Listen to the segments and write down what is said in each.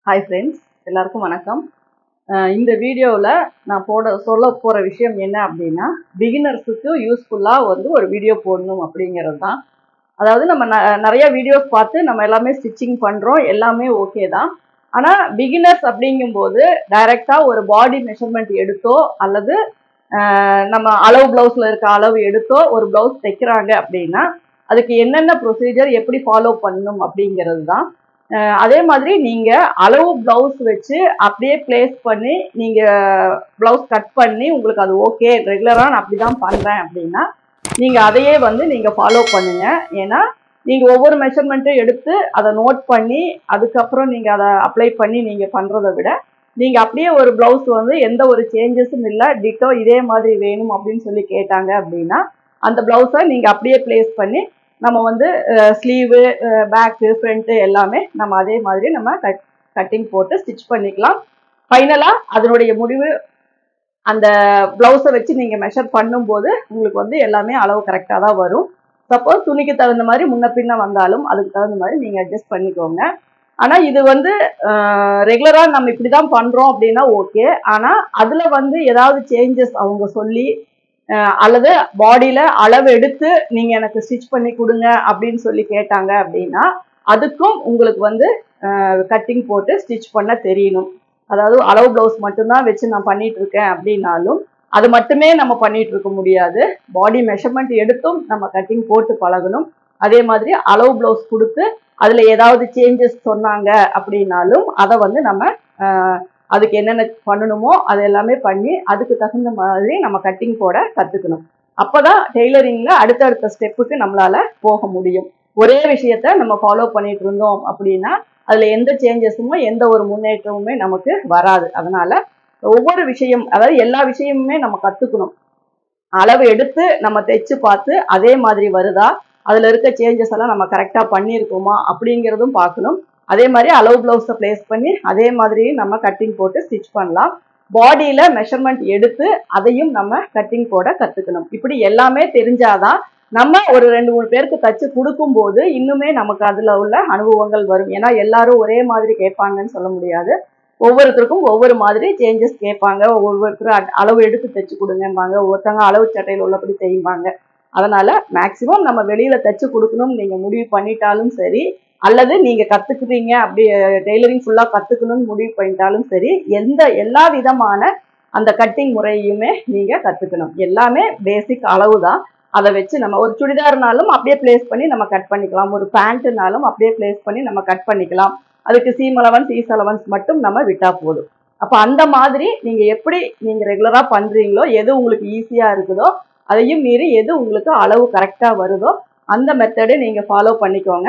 hi friends எல்லாருக்கும் வணக்கம் அஹ் இந்த வீடியோவில் நான் போட சொல்ல போகிற விஷயம் என்ன அப்படின்னா பிகினர்ஸுக்கு யூஸ்ஃபுல்லாக வந்து ஒரு வீடியோ போடணும் அப்படிங்கிறது தான் அதாவது நம்ம ந நிறைய வீடியோஸ் பார்த்து நம்ம எல்லாமே ஸ்டிச்சிங் பண்ணுறோம் எல்லாமே ஓகே தான் ஆனால் பிகினர்ஸ் அப்படிங்கும்போது டைரெக்டாக ஒரு பாடி மெஷர்மெண்ட் எடுத்தோ அல்லது அஹ் நம்ம அளவு ப்ளவுஸில் இருக்க அளவு எடுத்தோ ஒரு ப்ளவுஸ் தைக்கிறாங்க அப்படின்னா அதுக்கு என்னென்ன ப்ரொசீஜர் எப்படி ஃபாலோ பண்ணணும் அப்படிங்கிறது தான் அஹ் அதே மாதிரி நீங்க அளவு பிளவுஸ் வச்சு அப்படியே பிளேஸ் பண்ணி நீங்க பிளவுஸ் கட் பண்ணி உங்களுக்கு அது ஓகே ரெகுலரா நான் அப்படிதான் பண்றேன் அப்படின்னா நீங்க அதையே வந்து நீங்க ஃபாலோ பண்ணுங்க ஏன்னா நீங்க ஒவ்வொரு மெஷர்மெண்ட்டும் எடுத்து அதை நோட் பண்ணி அதுக்கப்புறம் நீங்க அதை அப்ளை பண்ணி நீங்க பண்றதை விட நீங்க அப்படியே ஒரு பிளவுஸ் வந்து எந்த ஒரு சேஞ்சஸும் இல்லை டிட்டோ இதே மாதிரி வேணும் அப்படின்னு சொல்லி கேட்டாங்க அப்படின்னா அந்த பிளவுஸை நீங்க அப்படியே பிளேஸ் பண்ணி நம்ம வந்து ஸ்லீவு பேக்கு ஃப்ரண்ட்டு எல்லாமே நம்ம அதே மாதிரி நம்ம கட் கட்டிங் போட்டு ஸ்டிச் பண்ணிக்கலாம் ஃபைனலாக அதனுடைய முடிவு அந்த ப்ளவுஸை வச்சு நீங்கள் மெஷர் பண்ணும்போது உங்களுக்கு வந்து எல்லாமே அளவு கரெக்டாக தான் வரும் சப்போஸ் துணிக்கு தகுந்த மாதிரி முன்ன பின்ன வந்தாலும் அதுக்கு தகுந்த மாதிரி நீங்கள் அட்ஜஸ்ட் பண்ணிக்கோங்க ஆனால் இது வந்து ரெகுலராக நம்ம இப்படி தான் பண்ணுறோம் அப்படின்னா ஓகே ஆனால் அதில் வந்து ஏதாவது சேஞ்சஸ் அவங்க சொல்லி அஹ் அல்லது பாடியில அளவு எடுத்து நீங்க எனக்கு ஸ்டிச் பண்ணி கொடுங்க அப்படின்னு சொல்லி கேட்டாங்க அப்படின்னா அதுக்கும் உங்களுக்கு வந்து கட்டிங் போட்டு ஸ்டிச் பண்ண தெரியணும் அதாவது அளவு பிளவுஸ் மட்டும்தான் வச்சு நான் பண்ணிட்டு இருக்கேன் அப்படின்னாலும் அது மட்டுமே நம்ம பண்ணிட்டு இருக்க முடியாது பாடி மெஷர்மெண்ட் எடுத்தும் நம்ம கட்டிங் போட்டு பழகணும் அதே மாதிரி அளவு பிளவுஸ் கொடுத்து அதுல ஏதாவது சேஞ்சஸ் சொன்னாங்க அப்படின்னாலும் அதை வந்து நம்ம அஹ், அதுக்கு என்னென்ன பண்ணணுமோ அது எல்லாமே பண்ணி அதுக்கு தகுந்த மாதிரி நம்ம கட்டிங் போட கத்துக்கணும் அப்பதான் டெய்லரிங்ல அடுத்தடுத்த ஸ்டெப்புக்கு நம்மளால போக முடியும் ஒரே விஷயத்த நம்ம ஃபாலோ பண்ணிட்டு இருந்தோம் அப்படின்னா அதுல எந்த சேஞ்சஸுமோ எந்த ஒரு முன்னேற்றமுமே நமக்கு வராது அதனால ஒவ்வொரு விஷயம் அதாவது எல்லா விஷயமுமே நம்ம கத்துக்கணும் அளவு எடுத்து நம்ம தைச்சு பார்த்து அதே மாதிரி வருதா அதுல இருக்க சேஞ்சஸ் எல்லாம் நம்ம கரெக்டா பண்ணியிருக்கோமா அப்படிங்கிறதும் பார்க்கணும் அதே மாதிரி அளவு பிளவுஸை பிளேஸ் பண்ணி அதே மாதிரி நம்ம கட்டிங் போட்டு ஸ்டிச் பண்ணலாம் பாடியில மெஷர்மெண்ட் எடுத்து அதையும் நம்ம கட்டிங் போட கத்துக்கணும் இப்படி எல்லாமே தெரிஞ்சாதான் நம்ம ஒரு ரெண்டு மூணு பேருக்கு தச்சு கொடுக்கும்போது இன்னுமே நமக்கு அதுல உள்ள அனுபவங்கள் வரும் ஏன்னா எல்லாரும் ஒரே மாதிரி கேட்பாங்கன்னு சொல்ல முடியாது ஒவ்வொருத்தருக்கும் ஒவ்வொரு மாதிரி சேஞ்சஸ் கேட்பாங்க ஒவ்வொருத்தரும் அ- அளவு எடுத்து தைச்சு கொடுங்கம்பாங்க ஒவ்வொருத்தவங்க அளவு சட்டையில் உள்ளபடி செய்வாங்க அதனால மேக்சிமம் நம்ம வெளியில தைச்சு கொடுக்கணும்னு நீங்க முடிவு பண்ணிட்டாலும் சரி அல்லது நீங்க கத்துக்குறீங்க அப்படி டெய்லரிங் ஃபுல்லா கத்துக்கணும்னு முடிவு பண்ணிட்டாலும் சரி எந்த எல்லா விதமான அந்த கட்டிங் முறையுமே நீங்க கத்துக்கணும் எல்லாமே பேசிக் அளவு தான் அதை வச்சு நம்ம ஒரு சுடிதார்னாலும் அப்படியே பிளேஸ் பண்ணி நம்ம கட் பண்ணிக்கலாம் ஒரு பேண்ட்னாலும் அப்படியே பிளேஸ் பண்ணி நம்ம கட் பண்ணிக்கலாம் அதுக்கு சீம் அலவன்ஸ் ஈஸ் அலவன்ஸ் மட்டும் நம்ம விட்டா போதும் அப்ப அந்த மாதிரி நீங்க எப்படி நீங்க ரெகுலரா பண்றீங்களோ எது உங்களுக்கு ஈஸியா இருக்குதோ அதையும் மீறி எது உங்களுக்கு அளவு கரெக்டா வருதோ அந்த மெத்தடை நீங்க ஃபாலோ பண்ணிக்கோங்க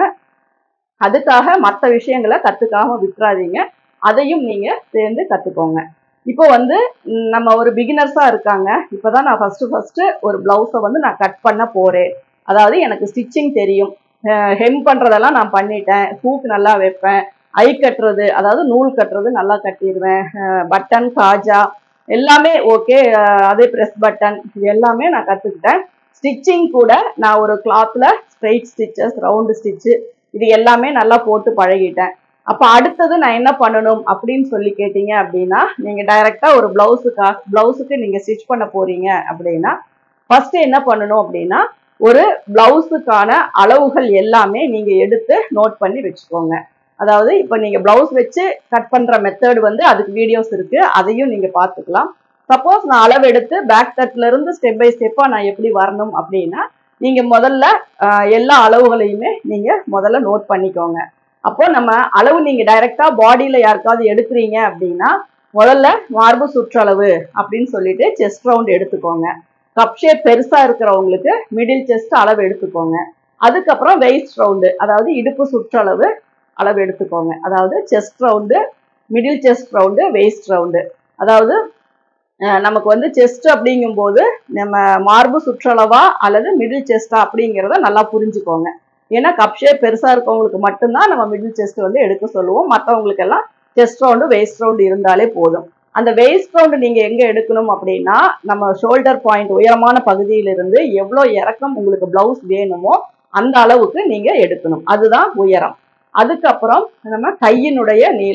அதுக்காக மற்ற விஷயங்களை கத்துக்காம விட்டுறாதீங்க அதையும் நீங்க சேர்ந்து கத்துக்கோங்க இப்போ வந்து ம், நம்ம ஒரு பிகினர்ஸா இருக்காங்க இப்பதான் நான் ஃபர்ஸ்ட் ஃபர்ஸ்ட் ஒரு பிளவுஸை வந்து நான் கட் பண்ண போறேன் அதாவது எனக்கு ஸ்டிச்சிங் தெரியும் ஹெம் பண்றதெல்லாம் நான் பண்ணிட்டேன் ஹூக் நல்லா வைப்பேன் ஐ கட்டுறது அதாவது நூல் கட்டுறது நல்லா கட்டிடுவேன் பட்டன் காஜா எல்லாமே ஓகே அதே ப்ரெஸ் பட்டன் இது எல்லாமே நான் கற்றுக்கிட்டேன் ஸ்டிச்சிங் கூட நான் ஒரு கிளாத்தில் ஸ்ட்ரைட் ஸ்டிச்சஸ் ரவுண்டு ஸ்டிச்சு இது எல்லாமே நல்லா போட்டு பழகிட்டேன் அப்போ அடுத்தது நான் என்ன பண்ணணும் அப்படின்னு சொல்லி கேட்டீங்க அப்படின்னா நீங்கள் டைரெக்டாக ஒரு ப்ளவுஸுக்கா ப்ளவுஸுக்கு நீங்கள் ஸ்டிச் பண்ண போறீங்க அப்படின்னா ஃபர்ஸ்ட் என்ன பண்ணணும் அப்படின்னா ஒரு பிளவுஸுக்கான அளவுகள் எல்லாமே நீங்க எடுத்து நோட் பண்ணி வச்சுக்கோங்க அதாவது இப்போ நீங்க பிளவுஸ் வச்சு கட் பண்ற மெத்தட் வந்து அதுக்கு வீடியோஸ் இருக்கு அதையும் நீங்க பார்த்துக்கலாம் சப்போஸ் நான் அளவு எடுத்து பேக் தட்ல இருந்து ஸ்டெப் பை ஸ்டெப்பா நான் எப்படி வரணும் அப்படின்னா நீங்க முதல்ல ஆஹ், எல்லா அளவுகளையுமே நீங்க முதல்ல நோட் பண்ணிக்கோங்க அப்போ நம்ம அளவு நீங்க டைரக்டா பாடியில யாருக்காவது எடுக்கிறீங்க அப்படின்னா முதல்ல மார்பு சுற்றளவு அப்படின்னு சொல்லிட்டு செஸ்ட் ரவுண்ட் எடுத்துக்கோங்க கப் ஷேப் பெருசா இருக்கிறவங்களுக்கு மிடில் செஸ்ட் அளவு எடுத்துக்கோங்க அதுக்கப்புறம் வெயிஸ்ட் ரவுண்டு அதாவது இடுப்பு சுற்றளவு அளவு எடுத்துக்கோங்க அதாவது chest round middle chest round waist round அதாவது அஹ், நமக்கு வந்து செஸ்ட் அப்படிங்கும்போது நம்ம மார்பு சுற்றளவா அல்லது மிடில் செஸ்டா அப்படிங்கிறத நல்லா புரிஞ்சுக்கோங்க ஏன்னா கப் ஷேப் பெருசா இருக்கவங்களுக்கு மட்டும்தான் நம்ம மிடில் செஸ்ட் வந்து எடுக்க சொல்லுவோம் மற்றவங்களுக்கு எல்லாம் செஸ்ட் ரவுண்டு வெயிஸ்ட் ரவுண்டு இருந்தாலே போதும் அந்த வெயிஸ்ட் ரவுண்டு நீங்க எங்க எடுக்கணும் அப்படின்னா நம்ம ஷோல்டர் பாயிண்ட் உயரமான பகுதியிலிருந்து எவ்வளோ இறக்கம் உங்களுக்கு பிளவுஸ் வேணுமோ அந்த அளவுக்கு நீங்க எடுக்கணும் அதுதான் உயரம் அதுக்கப்புறம் நம்ம கையினுடைய நீளம்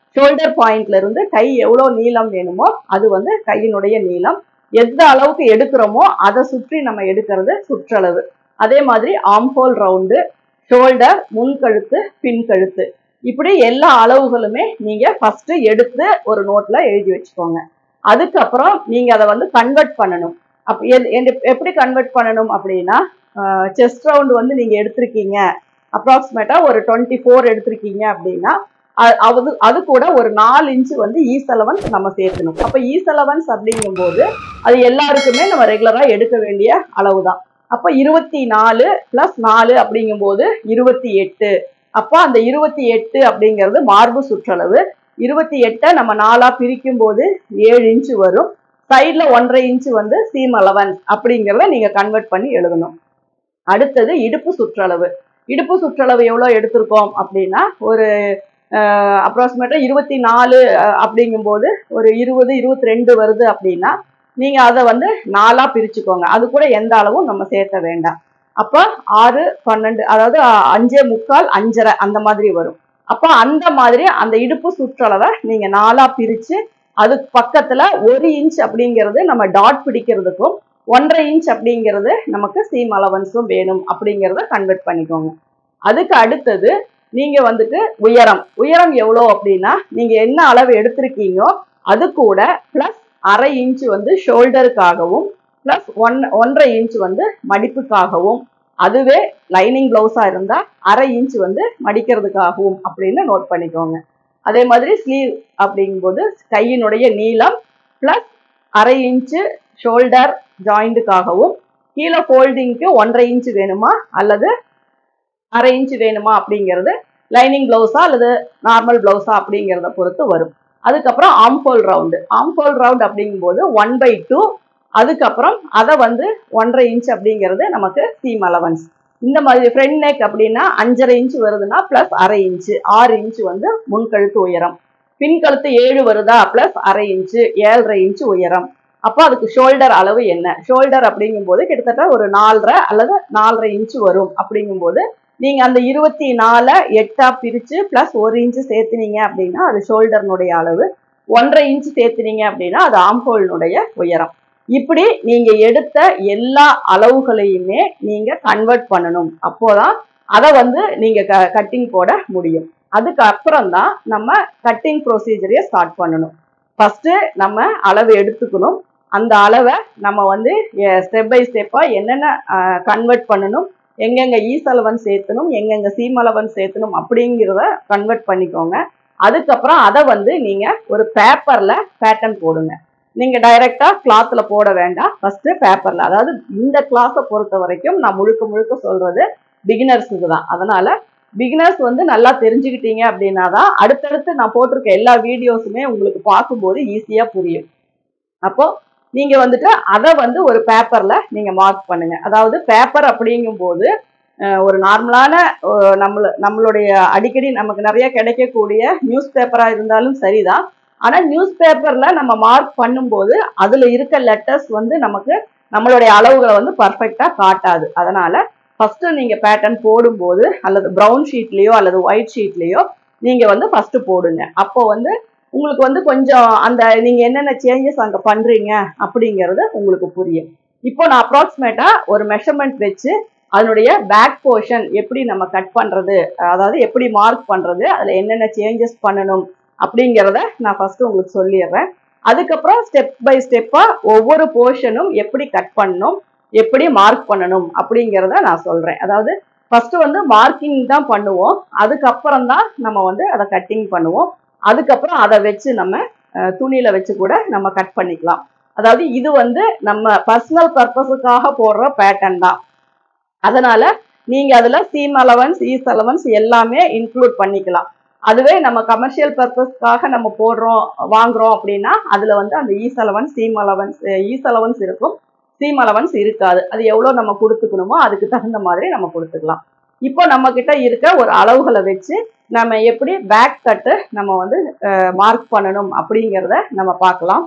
ஷோல்டர் பாயிண்ட்ல இருந்து கை எவ்வளவு நீளம் வேணுமோ அது வந்து கையினுடைய நீளம் எந்த அளவுக்கு எடுக்கிறோமோ அதை சுற்றி நம்ம எடுக்கிறது சுற்றளவு அதே மாதிரி ஆம்ஹோல் ரவுண்டு ஷோல்டர் முன்கழுத்து பின்கழுத்து இப்படி எல்லா அளவுகளுமே நீங்க ஃபர்ஸ்ட் எடுத்து ஒரு நோட்ல எழுதி வச்சுக்கோங்க அதுக்கப்புறம் நீங்க அதை வந்து கன்வெர்ட் பண்ணணும் அப்ப எது- எது- எப்படி கன்வெர்ட் பண்ணணும் அப்படின்னா செஸ்ட் ரவுண்ட் வந்து நீங்க எடுத்திருக்கீங்க அப்ராக்சிமேட்டா ஒரு டுவெண்ட்டி ஃபோர் எடுத்திருக்கீங்க அப்படின்னா அ- அது அது கூட ஒரு நாலு இன்ச்சு வந்து ஈஸ் அலவன்ஸ் நம்ம சேர்க்கணும் அப்ப ஈஸ் அலவன்ஸ் அப்படிங்கும்போது அது எல்லாருக்குமே நம்ம ரெகுலரா எடுக்க வேண்டிய அளவு தான் அப்ப இருபத்தி நாலு பிளஸ் நாலு அப்படிங்கும்போது இருபத்தி எட்டு அப்ப அந்த இருபத்தி எட்டு அப்படிங்கிறது மார்பு சுற்றளவு இருபத்தி எட்டை நம்ம நாலா பிரிக்கும் போது ஏழு இன்ச்சு வரும் சைட்ல ஒன்றரை இன்ச்சு வந்து சீம் அலவன்ஸ் அப்படிங்கிறத நீங்க கன்வெர்ட் பண்ணி எழுதணும் அடுத்தது இடுப்பு சுற்றளவு இடுப்பு சுற்றளவு எவ்வளோ எடுத்திருக்கோம் அப்படின்னா ஒரு அப்ராக்சிமேட்டா இருபத்தி நாலு அப்படிங்கும்போது ஒரு இருபது இருபத்தி ரெண்டு வருது அப்படின்னா நீங்க அதை வந்து நாலா பிரிச்சுக்கோங்க அது கூட எந்த அளவும் நம்ம சேர்க்க வேண்டாம் அப்ப ஆறு பன்னெண்டு அதாவது அஹ், அஞ்சே முக்கால் அஞ்சரை அந்த மாதிரி வரும் அப்ப அந்த மாதிரி அந்த இடுப்பு சுற்றளவை நீங்க நாலா பிரிச்சு அதுக்கு பக்கத்துல ஒரு இன்ச் அப்படிங்கிறது நம்ம டாட் பிடிக்கிறதுக்கும் ஒன்றரை இன்ச் அப்படிங்கிறது நமக்கு சீம் அலவன்ஸும் வேணும் அப்படிங்கிறத கன்வெர்ட் பண்ணிக்கோங்க அதுக்கு அடுத்தது நீங்க வந்துட்டு உயரம் உயரம் எவ்வளோ அப்படின்னா நீங்க என்ன அளவு எடுத்திருக்கீங்களோ அது கூட பிளஸ் அரை இன்ச் வந்து ஷோல்டருக்காகவும் பிளஸ் ஒன் ஒன்றரை இன்ச் வந்து மடிப்புக்காகவும் அதுவே லைனிங் பிளவுஸா இருந்தா அரை இன்ச் வந்து மடிக்கிறதுக்காகவும் அப்படின்னு நோட் பண்ணிக்கோங்க அதே மாதிரி ஸ்லீவ் அப்படிங்கும்போது கையினுடைய நீளம் பிளஸ் அரை இன்ச்சு ஷோல்டர் ஜாயிண்ட்டுக்காகவும் கீழே ஃபோல்டிங்க்கு ஒன்றரை இன்ச் வேணுமா அல்லது அரை இன்ச் வேணுமா அப்படிங்கிறது லைனிங் பிளவுஸா அல்லது நார்மல் பிளவுஸா அப்படிங்கிறத பொறுத்து வரும் அதுக்கப்புறம் ஆம்ஹோல் ரவுண்டு ஆம்ஹோல் ரவுண்ட் அப்படிங்கும்போது ஒன் பை டூ அதுக்கப்புறம் அதை வந்து ஒன்றரை இன்ச் அப்படிங்கிறது நமக்கு சீம் அலவன்ஸ் இந்த மாதிரி ஃப்ரண்ட் நெக் அப்படின்னா அஞ்சரை இன்ச் வருதுன்னா பிளஸ் அரை இன்ச் ஆறு இன்ச் வந்து முன்கழுத்து உயரம் பின்கழுத்து ஏழு வருதா பிளஸ் அரை இன்ச்சு ஏழரை இன்ச் உயரம் அப்போ அதுக்கு ஷோல்டர் அளவு என்ன ஷோல்டர் அப்படிங்கும்போது கிட்டத்தட்ட ஒரு நாலரை அல்லது நாலரை இன்ச் வரும் அப்படிங்கும்போது நீங்க அந்த இருபத்தி நாலை எட்டா பிரிச்சு பிளஸ் ஒரு இன்ச்சு சேர்த்துனீங்க அப்படின்னா அது ஷோல்டர்னுடைய அளவு ஒன்றரை இன்ச் சேர்த்துனீங்க அப்படின்னா அது ஆம்ஹோல்னுடைய உயரம் இப்படி நீங்க எடுத்த எல்லா அளவுகளையுமே நீங்க கன்வெர்ட் பண்ணணும் அப்போதான் அதை வந்து நீங்க கட்டிங் போட முடியும் அதுக்கு அப்புறம் தான் நம்ம கட்டிங் ப்ரொசீஜரையே ஸ்டார்ட் பண்ணணும் ஃபர்ஸ்ட் நம்ம அளவு எடுத்துக்கணும் அந்த அளவை நம்ம வந்து ஸ்டெப் பை ஸ்டெப்பா என்னென்ன கன்வெர்ட் பண்ணணும் எங்கெங்க ஈஸ் அலவன் சேர்த்தணும் எங்கெங்க சீம் அலவன் சேர்த்தணும் அப்படிங்கிறத கன்வெர்ட் பண்ணிக்கோங்க அதுக்கப்புறம் அதை வந்து நீங்க ஒரு பேப்பர்ல பேட்டர்ன் போடுங்க நீங்க டைரக்டா கிளாத்ல போட வேண்டாம் ஃபர்ஸ்ட் பேப்பர்ல அதாவது இந்த கிளாஸை பொறுத்த வரைக்கும் நான் முழுக்க முழுக்க சொல்றது பிகினர்ஸுக்கு தான் அதனால பிகினர்ஸ் வந்து நல்லா தெரிஞ்சுக்கிட்டீங்க அப்படின்னா தான் அடுத்தடுத்து நான் போட்டிருக்க எல்லா வீடியோஸுமே உங்களுக்கு பார்க்கும்போது ஈஸியா புரியும் அப்போ நீங்க வந்துட்டு அதை வந்து ஒரு பேப்பர்ல நீங்க மார்க் பண்ணுங்க அதாவது பேப்பர் அப்படிங்கும்போது அஹ், ஒரு நார்மலான அஹ், நம்மள நம்மளுடைய அடிக்கடி நமக்கு நிறைய கிடைக்கக்கூடிய நியூஸ் பேப்பரா இருந்தாலும் சரிதான் ஆனா நியூஸ் பேப்பர்ல நம்ம மார்க் பண்ணும்போது அதுல இருக்க லெட்டர்ஸ் வந்து நமக்கு நம்மளுடைய அளவுகளை வந்து பர்ஃபெக்டா காட்டாது அதனால ஃபர்ஸ்ட் நீங்க பேட்டர்ன் போடும்போது அல்லது ப்ரௌன் ஷீட்லயோ அல்லது ஒயிட் ஷீட்லயோ நீங்க வந்து ஃபர்ஸ்ட் போடுங்க அப்போ வந்து உங்களுக்கு வந்து கொஞ்சம் அந்த நீங்க என்னென்ன சேஞ்சஸ் அங்க பண்றீங்க அப்படிங்கிறது உங்களுக்கு புரியும் இப்போ நான் அப்ராக்சிமேட்டா ஒரு மெஷர்மெண்ட் வச்சு அதனுடைய பேக் போர்ஷன் எப்படி நம்ம கட் பண்றது அதாவது எப்படி மார்க் பண்றது அதுல என்னென்ன சேஞ்சஸ் பண்ணணும் அப்படிங்கிறத நான் ஃபர்ஸ்ட் உங்களுக்கு சொல்லிடுறேன் அதுக்கப்புறம் ஸ்டெப் பை ஸ்டெப்பா ஒவ்வொரு போர்ஷனும் எப்படி கட் பண்ணணும் எப்படி மார்க் பண்ணணும் அப்படிங்கிறத நான் சொல்றேன் அதாவது ஃபர்ஸ்ட் வந்து மார்க்கிங் தான் பண்ணுவோம் அதுக்கப்புறம் தான் நம்ம வந்து அதை கட்டிங் பண்ணுவோம் அதுக்கப்புறம் அதை வச்சு நம்ம அஹ், துணியில வச்சு கூட நம்ம கட் பண்ணிக்கலாம் அதாவது இது வந்து நம்ம பர்சனல் பர்பஸுக்காக போடுற பேட்டர்ன் தான் அதனால நீங்க அதுல சீம் அலவன்ஸ் ஈஸ் அலவன்ஸ் எல்லாமே இன்க்ளூட் பண்ணிக்கலாம் அதுவே நம்ம கமர்ஷியல் பர்பஸ்க்காக நம்ம போடுறோம் வாங்குறோம் அப்படின்னா அதுல வந்து அந்த ease allowance seam allowance ease allowance இருக்கும் சீம் அலவன்ஸ் இருக்காது அது எவ்வளோ நம்ம கொடுத்துக்கணுமோ அதுக்கு தகுந்த மாதிரி நம்ம கொடுத்துக்கலாம் இப்போ நம்ம கிட்ட இருக்க ஒரு அளவுகளை வச்சு நம்ம எப்படி பேக் கட்டு நம்ம வந்து மார்க் பண்ணணும் அப்படிங்கிறத நம்ம பார்க்கலாம்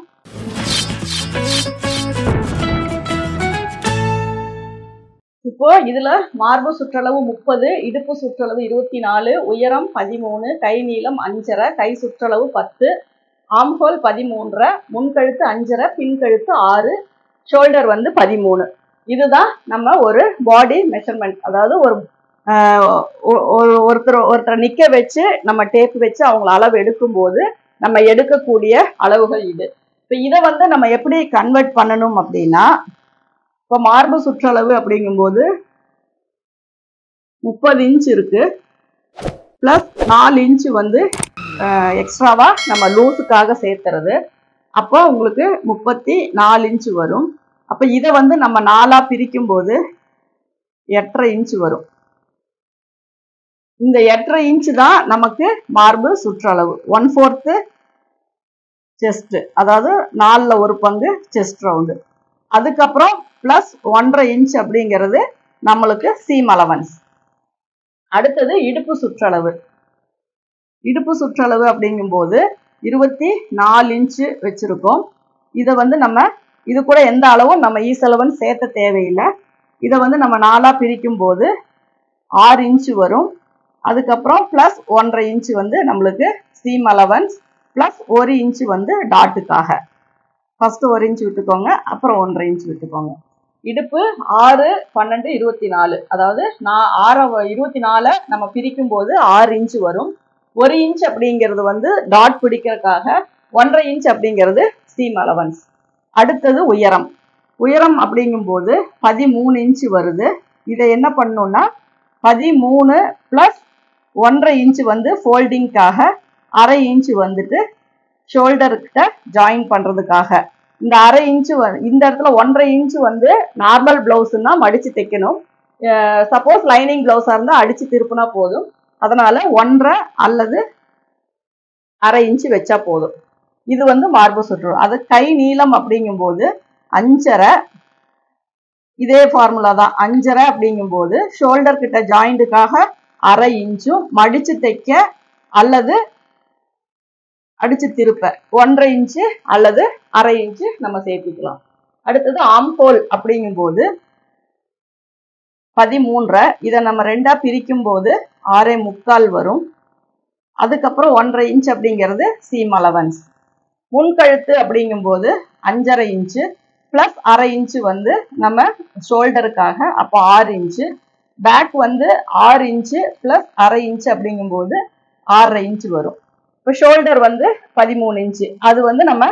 இப்போ இதுல மார்பு சுற்றளவு முப்பது இடுப்பு சுற்றளவு இருபத்தி நாலு உயரம் பதிமூணு கை நீளம் அஞ்சரை கை சுற்றளவு பத்து ஆம்ஹோல் பதிமூன்றரை முன்கழுத்து அஞ்சரை பின்கழுத்து ஆறு ஷோல்டர் வந்து பதிமூணு இதுதான் நம்ம ஒரு பாடி மெஷர்மெண்ட் அதாவது ஒரு ஆஹ், ஒ- ஒரு ஒருத்தர் ஒருத்தரை நிக்க வச்சு நம்ம டேப் வச்சு அவங்கள அளவு எடுக்கும்போது நம்ம எடுக்கக்கூடிய அளவுகள் இது இப்போ இதை வந்து நம்ம எப்படி கன்வெர்ட் பண்ணணும் அப்படின்னா இப்போ மார்பு சுற்றளவு அப்படிங்கும்போது முப்பது இன்ச் இருக்கு ப்ளஸ் நாலு இன்ச் வந்து எக்ஸ்ட்ராவா நம்ம லூஸுக்காக சேர்த்துறது அப்போ உங்களுக்கு முப்பத்தி நாலு இன்ச் வரும் அப்போ இதை வந்து நம்ம நாலா பிரிக்கும் போது எட்டரை இன்ச் வரும் இந்த எட்டரை இன்ச் தான் நமக்கு மார்பு சுற்றளவு ஒன் ஃபோர்த்து செஸ்ட் அதாவது நாலில் ஒரு பங்கு செஸ்ட் ரவுண்டு அதுக்கப்புறம் ப்ளஸ் ஒன்றரை இன்ச் அப்படிங்கிறது நம்மளுக்கு சீம் அலவன்ஸ் அடுத்தது இடுப்பு சுற்றளவு இடுப்பு சுற்றளவு அப்படிங்கும்போது இருபத்தி நாலு இன்ச்சு வச்சுருக்கோம் இதை வந்து நம்ம இது கூட எந்த அளவும் நம்ம ஈசலவன் சேர்த்த தேவையில்லை இதை வந்து நம்ம நாலாக பிரிக்கும் போது ஆறு இன்ச்சு வரும் அதுக்கப்புறம் ப்ளஸ் ஒன்றரை இன்ச்சு வந்து நம்மளுக்கு சீம் அலவன்ஸ் ப்ளஸ் ஒரு இன்ச்சு வந்து டாட்டுக்காக ஃபர்ஸ்ட் ஒரு இன்ச் விட்டுக்கோங்க அப்புறம் ஒன்றரை இன்ச் விட்டுக்கோங்க இடுப்பு ஆறு பன்னெண்டு இருபத்தி நாலு அதாவது நான் ஆறை இருபத்தி நாலை நம்ம பிரிக்கும் போது ஆறு இன்ச் வரும் ஒரு இன்ச் அப்படிங்கிறது வந்து டாட் பிடிக்கிறதுக்காக ஒன்றரை இன்ச் அப்படிங்கிறது சீம் அலவன்ஸ் அடுத்தது உயரம் உயரம் அப்படிங்கும்போது பதிமூணு இன்ச் வருது இதை என்ன பண்ணணும்னா பதிமூணு ப்ளஸ் ஒன்றரை இன்ச் வந்து ஃபோல்டிங்க்காக அரை இன்ச் வந்துட்டு ஷோல்டர்கிட்ட ஜாயின் பண்ணுறதுக்காக இந்த அரை இன்ச்சு இந்த இடத்துல ஒன்றரை இன்ச்சு வந்து நார்மல் பிளவுஸ்னா மடித்து தைக்கணும் சப்போஸ் லைனிங் பிளவுஸாக இருந்தால் அடித்து திருப்பினா போதும் அதனால ஒன்றரை அல்லது அரை இன்ச்சு வச்சா போதும் இது வந்து மார்பு சுற்று அது கை நீளம் அப்படிங்கும்போது அஞ்சரை இதே ஃபார்முலா தான் அஞ்சரை அப்படிங்கும்போது ஷோல்டர் கிட்ட ஜாயிண்ட்டுக்காக அரை இன்ச்சும் மடிச்சு தைக்க அல்லது அடிச்சு திருப்ப ஒன்றரை இன்ச்சு அல்லது அரை இன்ச்சு நம்ம சேர்த்துக்கலாம் அடுத்தது ஆம்ஹோல் அப்படிங்கும்போது பதிமூன்றரை இதை நம்ம ரெண்டா பிரிக்கும் போது ஆறே முக்கால் வரும் அதுக்கப்புறம் ஒன்றரை இன்ச் அப்படிங்கிறது சீம் அலவன்ஸ் முன்கழுத்து அப்படிங்கும்போது அஞ்சரை இன்ச்சு ப்ளஸ் அரை இன்ச்சு வந்து நம்ம ஷோல்டருக்காக அப்போ ஆறு இன்ச்சு பேக் வந்து ஆறு இன்ச்சு ப்ளஸ் அரை இன்ச்சு அப்படிங்கும்போது ஆறரை இன்ச்சு வரும் இப்போ ஷோல்டர் வந்து பதிமூணு இன்ச்சு அது வந்து நம்ம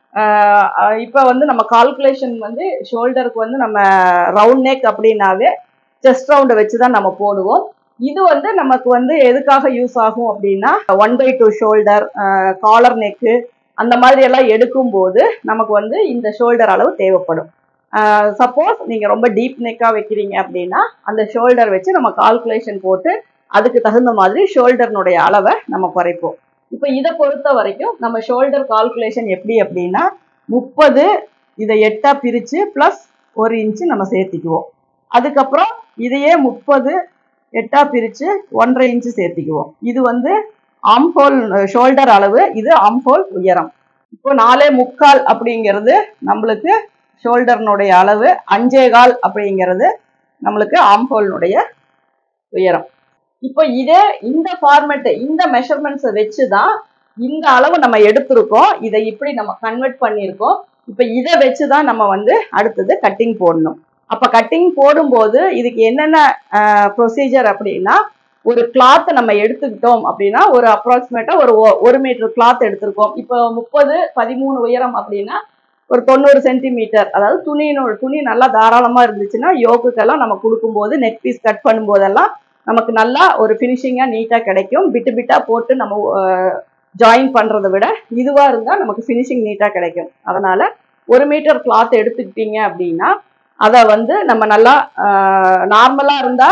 இப்போ வந்து நம்ம கால்குலேஷன் வந்து ஷோல்டருக்கு வந்து நம்ம ரவுண்ட் நெக் அப்படின்னாவே செஸ்ட் ரவுண்டை வச்சு தான் நம்ம போடுவோம் இது வந்து நமக்கு வந்து எதுக்காக யூஸ் ஆகும் அப்படின்னா one by two shoulder collar neck அந்த மாதிரி எல்லாம் எடுக்கும்போது நமக்கு வந்து இந்த ஷோல்டர் அளவு தேவைப்படும் சப்போஸ் நீங்கள் ரொம்ப டீப் நெக்காக வைக்கிறீங்க அப்படின்னா அந்த ஷோல்டர் வச்சு நம்ம கால்குலேஷன் போட்டு அதுக்கு தகுந்த மாதிரி ஷோல்டர்னுடைய அளவை நம்ம குறைப்போம் இப்போ இதை பொறுத்த வரைக்கும் நம்ம ஷோல்டர் கால்குலேஷன் எப்படி அப்படின்னா முப்பது இதை எட்டா பிரித்து ப்ளஸ் ஒரு இன்ச்சு நம்ம சேர்த்திக்குவோம் அதுக்கப்புறம் இதையே முப்பது எட்டா பிரித்து ஒன்றரை இன்ச்சு சேர்த்திக்குவோம் இது வந்து ஆம்ஹோல் ஷோல்டர் அளவு இது ஆம்ஹோல் உயரம் இப்போ நாலே முக்கால் அப்படிங்கிறது நம்மளுக்கு ஷோல்டர்னுடைய அளவு அஞ்சே கால் அப்படிங்கிறது நம்மளுக்கு ஆம்ஹோல்னுடைய உயரம் இப்போ இதே இந்த ஃபார்மெட்டு இந்த மெஷர்மெண்ட்ஸை வச்சு தான் இந்த அளவு நம்ம எடுத்திருக்கோம் இதை இப்படி நம்ம கன்வெர்ட் பண்ணியிருக்கோம் இப்போ இதை வச்சு தான் நம்ம வந்து அடுத்தது கட்டிங் போடணும் அப்போ கட்டிங் போடும்போது இதுக்கு என்னென்ன ப்ரொசீஜர் அப்படின்னா ஒரு கிளாத் நம்ம எடுத்துக்கிட்டோம் அப்படின்னா ஒரு அப்ராக்சிமேட்டா ஒரு ஒ- ஒரு மீட்டர் கிளாத் எடுத்திருக்கோம் இப்போ முப்பது பதிமூணு உயரம் அப்படின்னா ஒரு தொண்ணூறு சென்டிமீட்டர் அதாவது துணியினோட துணி நல்லா தாராளமா இருந்துச்சுன்னா யோக்குக்கெல்லாம் நம்ம கொடுக்கும்போது நெக் பீஸ் கட் பண்ணும்போதெல்லாம் நமக்கு நல்லா ஒரு ஃபினிஷிங்கா நீட்டா கிடைக்கும் பிட்டு பிட்டா போட்டு நம்ம ஜாயின் பண்றதை விட இதுவா இருந்தா நமக்கு ஃபினிஷிங் நீட்டா கிடைக்கும் அதனால ஒரு மீட்டர் கிளாத் எடுத்துக்கிட்டீங்க அப்படின்னா அதை வந்து நம்ம நல்லா நார்மலா இருந்தா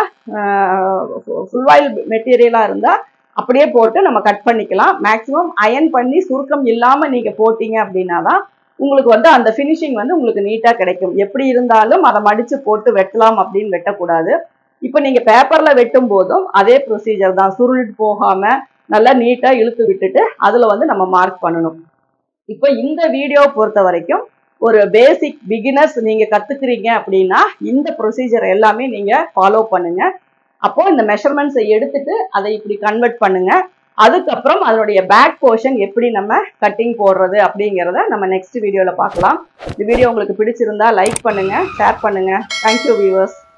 ஃபுல் மெட்டீரியலா இருந்தா அப்படியே போட்டு நம்ம கட் பண்ணிக்கலாம் மேக்ஸிமம் அயன் பண்ணி சுருக்கம் இல்லாம நீங்க போட்டீங்க அப்படின்னா தான் உங்களுக்கு வந்து அந்த ஃபினிஷிங் வந்து உங்களுக்கு நீட்டா கிடைக்கும் எப்படி இருந்தாலும் அதை மடிச்சு போட்டு வெட்டலாம் அப்படின்னு வெட்டக்கூடாது இப்போ நீங்க பேப்பர்ல வெட்டும் போதும் அதே ப்ரொசீஜர் தான் சுருள் போகாம நல்லா நீட்டா இழுத்து விட்டுட்டு அதுல வந்து நம்ம மார்க் பண்ணணும் இப்போ இந்த வீடியோ பொறுத்த வரைக்கும் ஒரு பேசிக் பிகினர்ஸ் நீங்க கத்துக்கிறீங்க அப்படின்னா இந்த ப்ரொசீஜர் எல்லாமே நீங்க ஃபாலோ பண்ணுங்க அப்போ இந்த மெஷர்மெண்ட்ஸை எடுத்துட்டு அதை இப்படி கன்வெர்ட் பண்ணுங்க அதுக்கப்புறம் அதனுடைய பேக் போர்ஷன் எப்படி நம்ம கட்டிங் போடுறது அப்படிங்கிறத நம்ம நெக்ஸ்ட் வீடியோவில் பார்க்கலாம் இந்த வீடியோ உங்களுக்கு பிடிச்சிருந்தா லைக் பண்ணுங்க ஷேர் பண்ணுங்க தேங்க்யூ வியூவர்ஸ்